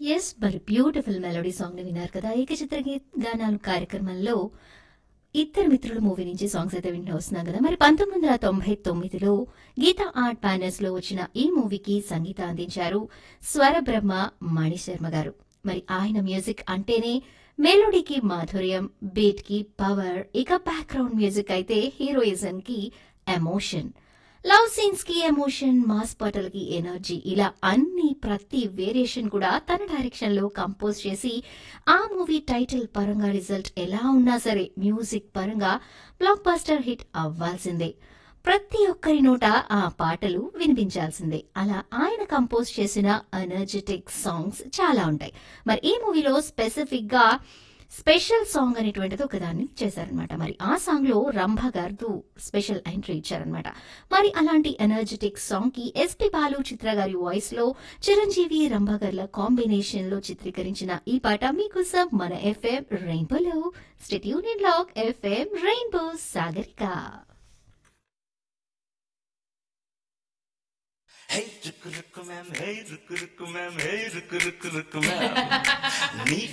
Yes మరి beautiful melody song ని విన్నారు కదా ఏకచిత్ర గీ- గానాలు కార్యక్రమంలో ఇద్దరు మిత్రులు మూవీ నుంచి సాంగ్స్ అయితే వింటూ వస్తున్నాం కదా మరి పంతొమ్మిది వందల తొంభై తొమ్మిదిలో గీతా ఆర్ట్ బ్యానర్స్ లో వచ్చిన ఈ మూవీకి సంగీతం అందించారు స్వరబ్రహ్మ మణిశర్మ గారు మరి ఆయన మ్యూజిక్ అంటేనే మెలోడీకి మాధుర్యం బీట్ కి పవర్ ఇక బ్యాక్గ్రౌండ్ మ్యూజిక్ అయితే హీరోయిజం కి ఎమోషన్ లవ్ సీన్స్ కి ఎమోషన్ మాస్ పాటల్ కి ఎనర్జీ ఇలా అన్ని ప్రతి వేరియేషన్ కూడా తన డైరెక్షన్ లో కంపోజ్ చేసి ఆ మూవీ టైటిల్ పరంగా రిజల్ట్ ఎలా ఉన్నా సరే మ్యూజిక్ పరంగా బ్లాక్ బస్టర్ హిట్ అవ్వాల్సిందే ప్రతి ఒక్కరి నోట ఆ పాటలు వినిపించాల్సిందే అలా ఆయన కంపోజ్ చేసిన ఎనర్జెటిక్ సాంగ్స్ చాలా ఉంటాయి మరి ఈ మూవీలో స్పెసిఫిక్ గా స్పెషల్ సాంగ్ అనేటువంటిది ఒకదాన్ని చేశారనమాట మరి ఆ సాంగ్ లో రంభ గారు స్పెషల్ ఎంట్రీ ఇచ్చారనమాట మరి అలాంటి ఎనర్జెటిక్ సాంగ్ కి ఎస్పి బాలు చిత్ర గారి వాయిస్ లో చిరంజీవి రంభ గార్ల కాంబినేషన్ లో చిత్రీకరించిన ఈ పాట మీకోసం మన ఎఫ్ఎం రెయిన్బోలో స్టేట్ యూనియన్ లాక్ FM rainbow Sagarika Hey, ruku ruku ma'am, hey, ruku ruku ma'am, hey, ruku ruku ruku ma'am. నీ